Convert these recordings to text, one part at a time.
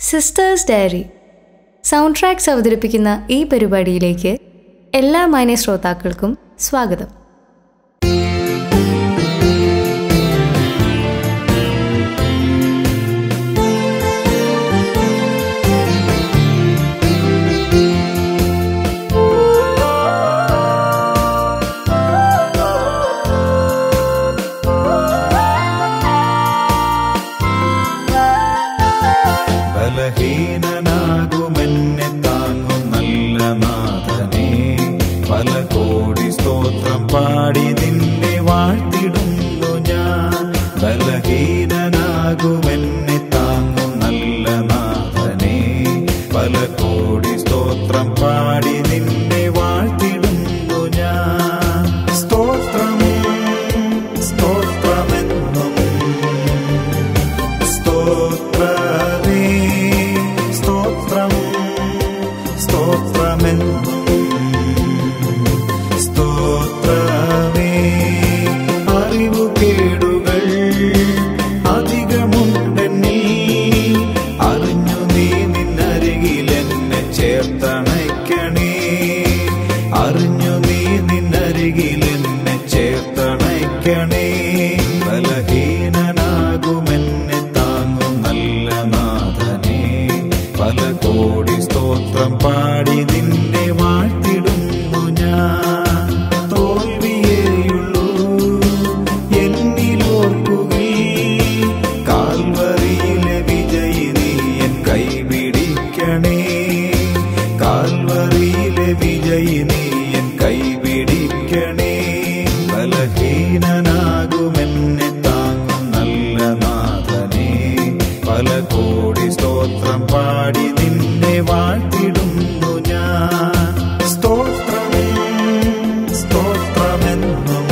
sisters diary sound tracks അവതരിപ്പിക്കുന്ന ഈ പരിപാടിയിലേക്ക് എല്ലാ മാന്യ ശ്രോതാക്കൾക്കും സ്വാഗതം ബലഹീനനാകുമെന്നെ താങ്ങും നല്ല നാഥനെ പല കോടി സ്തോത്രം പാടി നിന്നെ വാഴ്ത്തിടുന്നു ഞാൻ ബലഹീനനാകുമെന്നെ താങ്ങും നല്ല നാഥനെ പല കോടി സ്തോത്രം പാടി നിന്നെ വാഴ്ത്തിടുന്നു ഞാൻ സ്തോത്രം സ്തോത്രമെന്നും സ്തോത്രമേ സ്തോത്രം സ്തോത്രമെന്നും സ്തോത്രമേ അറിവു കേടുകൾ അധികമുണ്ടെന്നീ അറിഞ്ഞു നീ നിന്നരികിൽ എന്നെ ചേർത്തണയ്ക്കണേ അറിഞ്ഞു നീ നിന്നരികിൽ എന്നെ ചേർത്തണയ്ക്കണേ ബലഹീനനാകുമെന്നെ താങ്ങും നല്ല നാഥനെ പല കോടി സ്തോത്രം പാടി നിന്നെ വാഴ്ത്തിടുന്നു ഞാൻ തോൽവിയേയുള്ളൂ എന്നിലോർക്കുകയിൽ കാൽവറിയിലെ വിജയി നീ എൻ കൈപിടിക്കണേ കാൽവറിയിലെ വിജയി നീ എൻ കൈപിടിക്കണേ ബലഹീനനാകുമെന്നെ താങ്ങും നല്ല നാഥനെ പല കോടി സ്തോത്രം പാടി നിന്നെ വാഴ്ത്തിടുന്നു ഞാൻ സ്തോത്രം സ്തോത്രമെന്നും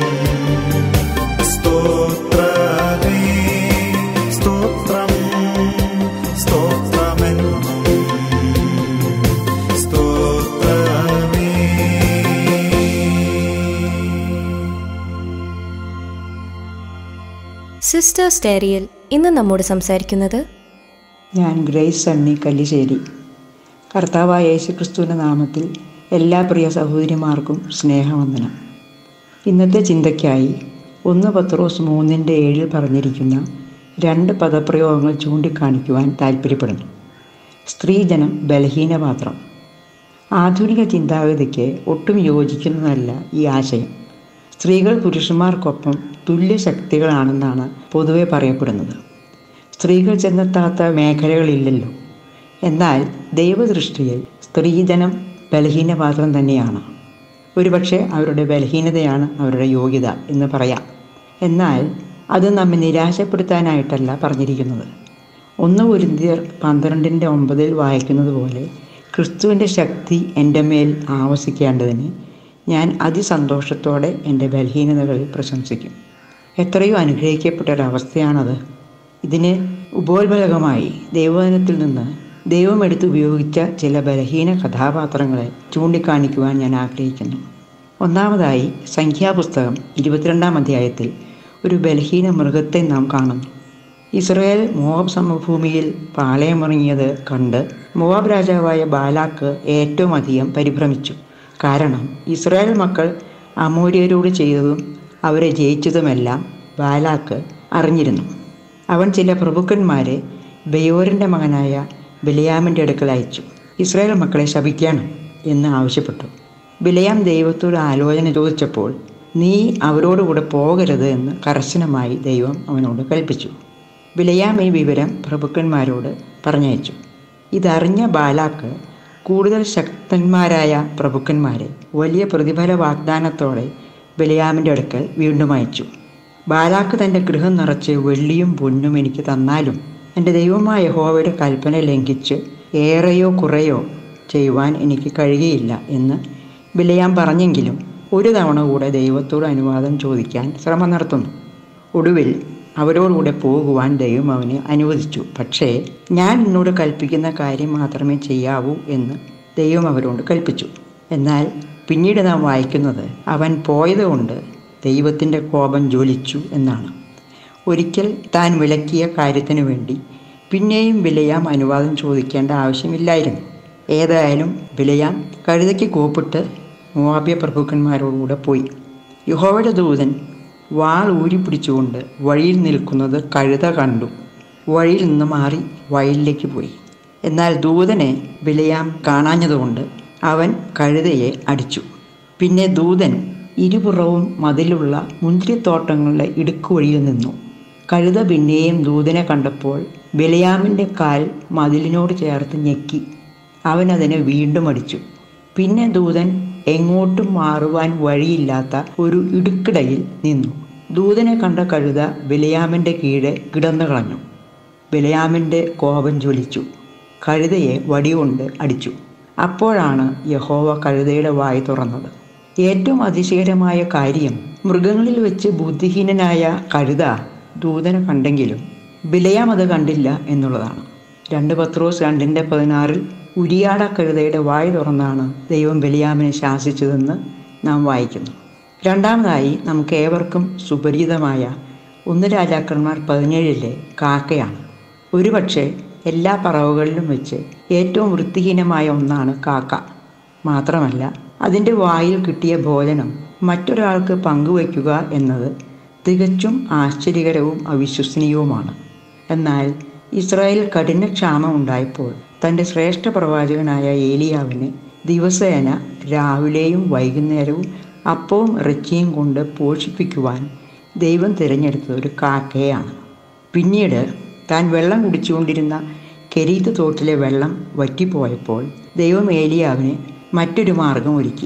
സ്തോത്രമേ സ്തോത്രം സ്തോത്രമെന്നും സ്തോത്രമേ സിസ്റ്റേഴ്സ് ഡയറിയിൽ ഇന്ന് നമ്മോട് സംസാരിക്കുന്നത് ഞാൻ ഗ്രേസ് സണ്ണി കല്ലിശ്ശേരി കർത്താവായ യേശുക്രിസ്തുവിൻ്റെ നാമത്തിൽ എല്ലാ പ്രിയ സഹോദരിമാർക്കും സ്നേഹവന്ദനം ഇന്നത്തെ ചിന്തയ്ക്കായി ഒന്ന് പത്രോസ് മൂന്നിൻ്റെ ഏഴിൽ പറഞ്ഞിരിക്കുന്ന രണ്ട് പദപ്രയോഗങ്ങൾ ചൂണ്ടിക്കാണിക്കുവാൻ താല്പര്യപ്പെടുന്നു സ്ത്രീജനം ബലഹീനപാത്രം ആധുനിക ചിന്താഗതിക്ക് ഒട്ടും യോജിക്കുന്നതല്ല ഈ ആശയം സ്ത്രീകൾ പുരുഷന്മാർക്കൊപ്പം തുല്യ ശക്തികളാണെന്നാണ് പൊതുവെ പറയപ്പെടുന്നത് സ്ത്രീകൾ ചെന്നെത്താത്ത മേഖലകളില്ലല്ലോ എന്നാൽ ദൈവദൃഷ്ടിയിൽ സ്ത്രീജനം ബലഹീനപാത്രം തന്നെയാണ് ഒരുപക്ഷെ അവരുടെ ബലഹീനതയാണ് അവരുടെ യോഗ്യത എന്ന് പറയാം എന്നാൽ അത് നമ്മെ നിരാശപ്പെടുത്താനായിട്ടല്ല പറഞ്ഞിരിക്കുന്നത് ഒന്ന് ഉരുന്തിയർ പന്ത്രണ്ടിൻ്റെ ഒമ്പതിൽ വായിക്കുന്നത് പോലെ ക്രിസ്തുവിൻ്റെ ശക്തി എൻ്റെ മേൽ ആവസിക്കേണ്ടതിന് ഞാൻ അതിസന്തോഷത്തോടെ എൻ്റെ ബലഹീനതകളിൽ പ്രശംസിക്കും എത്രയോ അനുഗ്രഹിക്കപ്പെട്ട ഒരവസ്ഥയാണത് ഇതിന് ഉപോത്ബലകമായി ദൈവവചനത്തിൽ നിന്ന് ദൈവം എടുത്ത് ഉപയോഗിച്ച ചില ബലഹീന കഥാപാത്രങ്ങളെ ചൂണ്ടിക്കാണിക്കുവാൻ ഞാൻ ആഗ്രഹിക്കുന്നു ഒന്നാമതായി സംഖ്യാപുസ്തകം ഇരുപത്തിരണ്ടാം അധ്യായത്തിൽ ഒരു ബലഹീന മൃഗത്തെ നാം കാണുന്നു ഇസ്രയേൽ മോവാബ് സമഭൂമിയിൽ പാളയമിറങ്ങിയത് കണ്ട് മോവാബ് രാജാവായ ബാലാക്ക് ഏറ്റവും അധികം പരിഭ്രമിച്ചു കാരണം ഇസ്രായേൽ മക്കൾ അമൂര്യരോട് ചെയ്തതും അവരെ ജയിച്ചതുമെല്ലാം ബാലാക്ക് അറിഞ്ഞിരുന്നു അവൻ ചില പ്രഭുക്കന്മാരെ ബയോറിൻ്റെ മകനായ ബിലയാമിൻ്റെ അടുക്കൽ അയച്ചു ഇസ്രായേൽ മക്കളെ ശപിക്കണം എന്ന് ആവശ്യപ്പെട്ടു ബിലയാം ദൈവത്തോട് ആലോചന ചോദിച്ചപ്പോൾ നീ അവരോടുകൂടെ പോകരുത് എന്ന് കർശനമായി ദൈവം അവനോട് കൽപ്പിച്ചു ബിലയാം ഈ വിവരം പ്രഭുക്കന്മാരോട് പറഞ്ഞയച്ചു ഇതറിഞ്ഞ ബാലാക്ക് കൂടുതൽ ശക്തന്മാരായ പ്രഭുക്കന്മാരെ വലിയ പ്രതിഫല വാഗ്ദാനത്തോടെ ബലിയാമിൻ്റെ അടുക്കൽ വീണ്ടും അയച്ചു ബാലാക്ക് തൻ്റെ ഗൃഹം നിറച്ച് വെള്ളിയും പൊന്നും എനിക്ക് തന്നാലും എൻ്റെ ദൈവമായ യഹോവയുടെ കൽപ്പന ലംഘിച്ച് ഏറെയോ കുറയോ ചെയ്യുവാൻ എനിക്ക് കഴിയുകയില്ല എന്ന് ബിലയാം പറഞ്ഞെങ്കിലും ഒരു തവണ കൂടെ ദൈവത്തോട് അനുവാദം ചോദിക്കാൻ ശ്രമം നടത്തുന്നു ഒടുവിൽ അവരോടുകൂടെ പോകുവാൻ ദൈവം അവന് അനുവദിച്ചു പക്ഷേ ഞാൻ എന്നോട് കൽപ്പിക്കുന്ന കാര്യം മാത്രമേ ചെയ്യാവൂ എന്ന് ദൈവം അവരോട് കൽപ്പിച്ചു എന്നാൽ പിന്നീട് നാം വായിക്കുന്നത് അവൻ പോയതുകൊണ്ട് ദൈവത്തിൻ്റെ കോപം ജ്വലിച്ചു എന്നാണ് ഒരിക്കൽ താൻ വിലക്കിയ കാര്യത്തിനു വേണ്ടി പിന്നെയും ബിലയാം അനുവാദം ചോദിക്കേണ്ട ആവശ്യമില്ലായിരുന്നു ഏതായാലും ബിലയാം കഴുതയ്ക്ക് കൂപ്പിട്ട് മോവാബ്യ പ്രഭുക്കന്മാരോടുകൂടെ പോയി യഹോവയുടെ ദൂതൻ വാൾ ഊരിപ്പിടിച്ചുകൊണ്ട് വഴിയിൽ നിൽക്കുന്നത് കഴുത കണ്ടു വഴിയിൽ നിന്ന് മാറി വയലിലേക്ക് പോയി എന്നാൽ ദൂതനെ ബിലയാം കാണാഞ്ഞതുകൊണ്ട് അവൻ കഴുതയെ അടിച്ചു പിന്നെ ദൂതൻ ഇരുപുറവും മതിലുള്ള മുന്തിരിത്തോട്ടങ്ങളുടെ ഇടുക്കുവഴിയിൽ നിന്നു കഴുത പിന്നെയും ദൂതനെ കണ്ടപ്പോൾ ബിലയാമിൻ്റെ കാൽ മതിലിനോട് ചേർത്ത് ഞെക്കി അവൻ അതിനെ വീണ്ടും അടിച്ചു പിന്നെ ദൂതൻ എങ്ങോട്ടും മാറുവാൻ വഴിയില്ലാത്ത ഒരു ഇടുക്കിടയിൽ നിന്നു ദൂതനെ കണ്ട കഴുത ബിലയാമിൻ്റെ കീഴെ കിടന്നു കളഞ്ഞു ബിലയാമിൻ്റെ കോപം ജ്വലിച്ചു കഴുതയെ വടികൊണ്ട് അടിച്ചു അപ്പോഴാണ് യഹോവ കഴുതയുടെ വായി തുറന്നത് ഏറ്റവും അതിശയകരമായ കാര്യം മൃഗങ്ങളിൽ വെച്ച് ബുദ്ധിഹീനനായ കഴുത ദൂതനെ കണ്ടെങ്കിലും ബിലയാം അത് കണ്ടില്ല എന്നുള്ളതാണ് രണ്ട് പത്രോസ് രണ്ടിൻ്റെ പതിനാറിൽ ഉരിയാട കഴുതയുടെ വായി തുറന്നാണ് ദൈവം ബലിയാമിനെ ശാസിച്ചതെന്ന് നാം വായിക്കുന്നു രണ്ടാമതായി നമുക്ക് ഏവർക്കും സുപരിചിതമായ ഒന്ന് രാജാക്കന്മാർ പതിനേഴിലെ കാക്കയാണ് ഒരുപക്ഷെ എല്ലാ പറവകളിലും വെച്ച് ഏറ്റവും വൃത്തിഹീനമായ ഒന്നാണ് കാക്ക മാത്രമല്ല അതിൻ്റെ വായിൽ കിട്ടിയ ഭോജനം മറ്റൊരാൾക്ക് പങ്കുവയ്ക്കുക എന്നത് തികച്ചും ആശ്ചര്യകരവും അവിശ്വസനീയവുമാണ് എന്നാൽ ഇസ്രായേൽ കഠിനക്ഷാമം ഉണ്ടായപ്പോൾ തൻ്റെ ശ്രേഷ്ഠ പ്രവാചകനായ ഏലിയാവിനെ ദിവസേന രാവിലെയും വൈകുന്നേരവും അപ്പവും ഇറച്ചിയും കൊണ്ട് പോഷിപ്പിക്കുവാൻ ദൈവം തിരഞ്ഞെടുത്തത് ഒരു കാക്കയാണ് പിന്നീട് താൻ വെള്ളം കുടിച്ചുകൊണ്ടിരുന്ന കെരീത്ത് തോട്ടിലെ വെള്ളം വറ്റിപ്പോയപ്പോൾ ദൈവം ഏലിയാവിനെ മറ്റൊരു മാർഗം ഒരുക്കി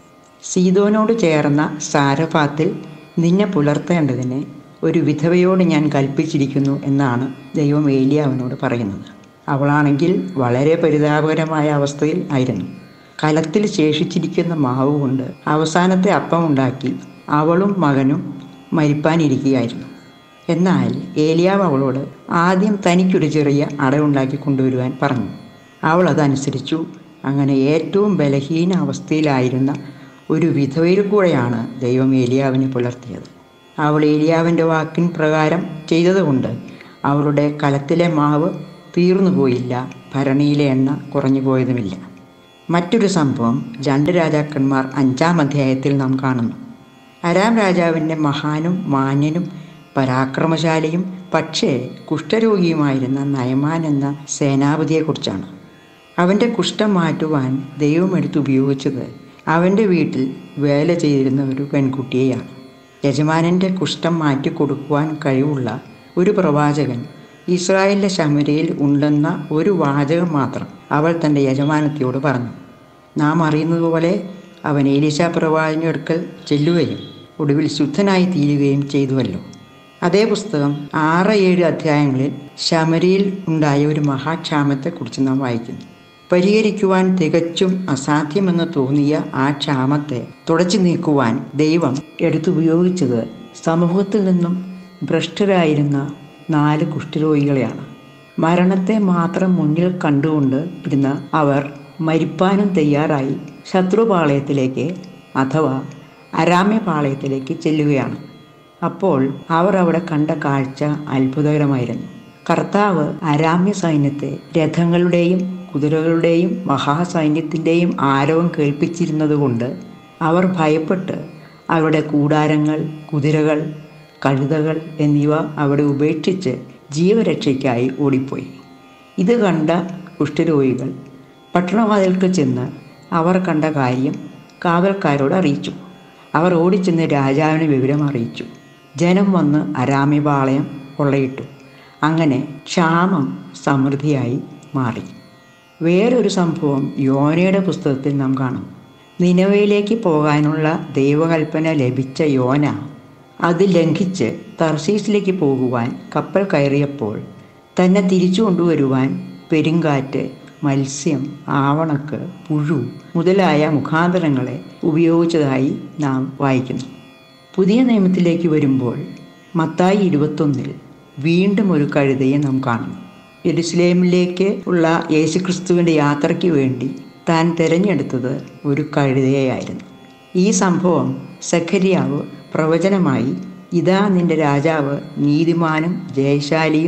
സീതോനോട് ചേർന്ന സാരഫാത്തിൽ നിന്നെ പുലർത്തേണ്ടതിന് ഒരു വിധവയോട് ഞാൻ കൽപ്പിച്ചിരിക്കുന്നു എന്നാണ് ദൈവം ഏലിയാവിനോട് പറയുന്നത് അവളാണെങ്കിൽ വളരെ പരിതാപകരമായ അവസ്ഥയിൽ ആയിരുന്നു കലത്തിൽ ശേഷിച്ചിരിക്കുന്ന മാവ് കൊണ്ട് അവസാനത്തെ അപ്പം ഉണ്ടാക്കി അവളും മകനും മരിപ്പാനിരിക്കുകയായിരുന്നു എന്നാൽ ഏലിയാവ് അവളോട് ആദ്യം തനിക്കൊരു ചെറിയ അടയുണ്ടാക്കി കൊണ്ടുവരുവാൻ പറഞ്ഞു അവൾ അതനുസരിച്ചു അങ്ങനെ ഏറ്റവും ബലഹീന അവസ്ഥയിലായിരുന്ന ഒരു വിധവയിൽ കൂടെയാണ് ദൈവം ഏലിയാവിനെ പുലർത്തിയത് അവൾ ഏലിയാവിൻ്റെ വാക്കിൻ പ്രകാരം ചെയ്തതുകൊണ്ട് അവളുടെ കലത്തിലെ മാവ് തീർന്നു പോയില്ല ഭരണിയിലെ എണ്ണ കുറഞ്ഞു പോയതുമില്ല മറ്റൊരു സംഭവം രണ്ട് രാജാക്കന്മാർ അഞ്ചാം അധ്യായത്തിൽ നാം കാണുന്നു അരാം രാജാവിൻ്റെ മഹാനും മാന്യനും പരാക്രമശാലിയും പക്ഷേ കുഷ്ഠരോഗിയുമായിരുന്ന നയമാൻ എന്ന സേനാപതിയെക്കുറിച്ചാണ് അവൻ്റെ കുഷ്ഠം മാറ്റുവാൻ ദൈവം എടുത്ത് ഉപയോഗിച്ചത് അവൻ്റെ വീട്ടിൽ വേല ചെയ്തിരുന്ന ഒരു പെൺകുട്ടിയെയാണ് യജമാനൻ്റെ കുഷ്ഠം മാറ്റിക്കൊടുക്കുവാൻ കഴിവുള്ള ഒരു പ്രവാചകൻ ഇസ്രായേലിലെ ശമരയിൽ ഉണ്ടെന്ന ഒരു വാചകം മാത്രം അവൾ തൻ്റെ യജമാനത്തിയോട് പറഞ്ഞു നാം അറിയുന്നതുപോലെ അവൻ ഏലീശ പ്രവാചകൻ്റെ അടുക്കൽ ചെല്ലുകയും ഒടുവിൽ ശുദ്ധനായി തീരുകയും ചെയ്തുവല്ലോ അതേ പുസ്തകം ആറ് ഏഴ് അധ്യായങ്ങളിൽ ശമരിയിൽ ഉണ്ടായ ഒരു മഹാക്ഷാമത്തെക്കുറിച്ച് നാം വായിക്കുന്നു പരിഹരിക്കുവാൻ തികച്ചും അസാധ്യമെന്ന് തോന്നിയ ആ ക്ഷാമത്തെ തുടച്ചു നീക്കുവാൻ ദൈവം എടുത്തുപയോഗിച്ചത് സമൂഹത്തിൽ നിന്നും ഭ്രഷ്ടരായിരുന്ന നാല് കുഷ്ഠരോഗികളെയാണ് മരണത്തെ മാത്രം മുന്നിൽ കണ്ടുകൊണ്ട് ഇരുന്ന അവർ മരിപ്പാനും തയ്യാറായി ശത്രുപാളയത്തിലേക്ക് അഥവാ അരാമ്യപാളയത്തിലേക്ക് ചെല്ലുകയാണ് അപ്പോൾ അവർ അവിടെ കണ്ട കാഴ്ച അത്ഭുതകരമായിരുന്നു കർത്താവ് അരാമ്യ സൈന്യത്തെ രഥങ്ങളുടെയും കുതിരകളുടെയും മഹാസൈന്യത്തിൻ്റെയും ആരവം കേൾപ്പിച്ചിരുന്നതുകൊണ്ട് അവർ ഭയപ്പെട്ട് അവരുടെ കൂടാരങ്ങൾ കുതിരകൾ കഴുതകൾ എന്നിവ അവിടെ ഉപേക്ഷിച്ച് ജീവരക്ഷയ്ക്കായി ഓടിപ്പോയി ഇത് കണ്ട കുഷ്ഠരോഗികൾ പട്ടണവാതിൽക്ക് ചെന്ന് അവർ കണ്ട കാര്യം കാവൽക്കാരോട് അറിയിച്ചു അവർ ഓടിച്ചെന്ന് രാജാവിന് വിവരം അറിയിച്ചു ജനം വന്ന് അരാമ്യപാളയം കൊള്ളയിട്ടു അങ്ങനെ ക്ഷാമം സമൃദ്ധിയായി മാറി വേറൊരു സംഭവം യോനയുടെ പുസ്തകത്തിൽ നാം കാണും നിലവയിലേക്ക് പോകാനുള്ള ദൈവകൽപ്പന ലഭിച്ച യോന അത് ലംഘിച്ച് തർശീസിലേക്ക് പോകുവാൻ കപ്പൽ കയറിയപ്പോൾ തന്നെ തിരിച്ചു കൊണ്ടുവരുവാൻ പെരുങ്കാറ്റ് മത്സ്യം ആവണക്ക് പുഴു മുതലായ മുഖാന്തരങ്ങളെ ഉപയോഗിച്ചതായി നാം വായിക്കുന്നു പുതിയ നിയമത്തിലേക്ക് വരുമ്പോൾ മത്തായി ഇരുപത്തൊന്നിൽ വീണ്ടും ഒരു കഴുതയെ നാം കാണുന്നു യെരുസലേമിലേക്ക് ഉള്ള യേശുക്രിസ്തുവിൻ്റെ യാത്രയ്ക്ക് വേണ്ടി താൻ തിരഞ്ഞെടുത്തത് ഒരു കഴുതയായിരുന്നു ഈ സംഭവം സഖരിയാവ് പ്രവചനമായി ഇതാ നിന്റെ രാജാവ് നീതിമാനും ജയശാലിയും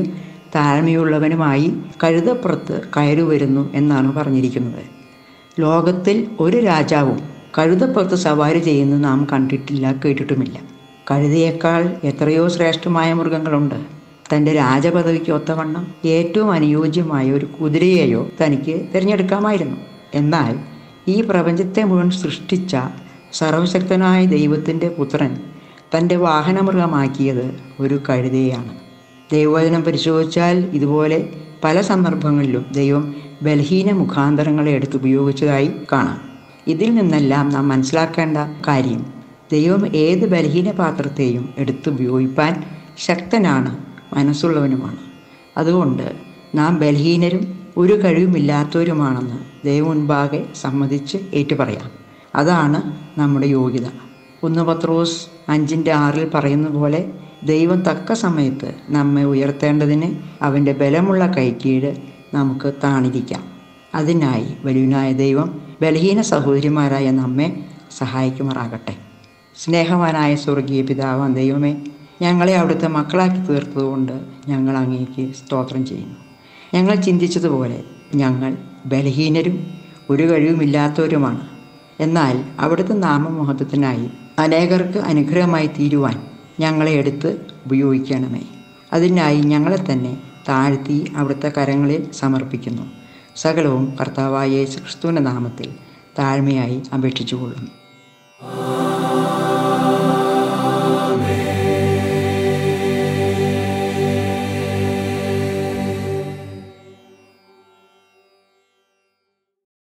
താഴ്മയുള്ളവനുമായി കഴുതപ്പുറത്ത് കയറി വരുന്നു എന്നാണ് പറഞ്ഞിരിക്കുന്നത് ലോകത്തിൽ ഒരു രാജാവും കഴുതപ്പുറത്ത് സവാരി ചെയ്യുന്നത് നാം കണ്ടിട്ടില്ല കേട്ടിട്ടുമില്ല കഴുതയേക്കാൾ എത്രയോ ശ്രേഷ്ഠമായ മൃഗങ്ങളുണ്ട് തൻ്റെ രാജപദവിക്ക് ഒത്തവണ്ണം ഏറ്റവും അനുയോജ്യമായ ഒരു കുതിരയെയോ തനിക്ക് തിരഞ്ഞെടുക്കാമായിരുന്നു എന്നാൽ ഈ പ്രപഞ്ചത്തെ മുഴുവൻ സൃഷ്ടിച്ച സർവശക്തനായ ദൈവത്തിൻ്റെ പുത്രൻ തൻ്റെ വാഹനമൃഗമാക്കിയത് ഒരു കഴുതയാണ് ദൈവവചനം പരിശോധിച്ചാൽ ഇതുപോലെ പല സന്ദർഭങ്ങളിലും ദൈവം ബലഹീന മുഖാന്തരങ്ങളെ എടുത്ത് ഉപയോഗിച്ചതായി കാണാം ഇതിൽ നിന്നെല്ലാം നാം മനസ്സിലാക്കേണ്ട കാര്യം ദൈവം ഏത് ബലഹീന പാത്രത്തെയും എടുത്ത് ഉപയോഗിപ്പാൻ ശക്തനാണ് മനസ്സുള്ളവനുമാണ് അതുകൊണ്ട് നാം ബലഹീനരും ഒരു കഴിവുമില്ലാത്തവരുമാണെന്ന് ദൈവം മുൻപാകെ സമ്മതിച്ച് ഏറ്റുപറയാം അതാണ് നമ്മുടെ യോഗ്യത ഒന്ന് പത്രോസ് അഞ്ചിൻ്റെ ആറിൽ പറയുന്ന പോലെ ദൈവം തക്ക സമയത്ത് നമ്മെ ഉയർത്തേണ്ടതിന് അവൻ്റെ ബലമുള്ള കൈക്കീഴ് നമുക്ക് താണിരിക്കാം അതിനായി വലിയനായ ദൈവം ബലഹീന സഹോദരിമാരായ നമ്മെ സഹായിക്കുമാറാകട്ടെ സ്നേഹവാനായ സ്വർഗീയ പിതാവാൻ ദൈവമേ ഞങ്ങളെ അവിടുത്തെ മക്കളാക്കി തീർത്തതുകൊണ്ട് ഞങ്ങൾ അങ്ങേക്ക് സ്തോത്രം ചെയ്യുന്നു ഞങ്ങൾ ചിന്തിച്ചതുപോലെ ഞങ്ങൾ ബലഹീനരും ഒരു കഴിവുമില്ലാത്തവരുമാണ് എന്നാൽ അവിടുത്തെ നാമമഹത്വത്തിനായി അനേകർക്ക് അനുഗ്രഹമായി തീരുവാൻ ഞങ്ങളെ എടുത്ത് ഉപയോഗിക്കണമേ അതിനായി ഞങ്ങളെ തന്നെ താഴ്ത്തി അവിടുത്തെ കരങ്ങളിൽ സമർപ്പിക്കുന്നു സകലവും കർത്താവായ യേശു ക്രിസ്തുവിൻ്റെ നാമത്തിൽ താഴ്മയായി അപേക്ഷിച്ചുകൊള്ളുന്നു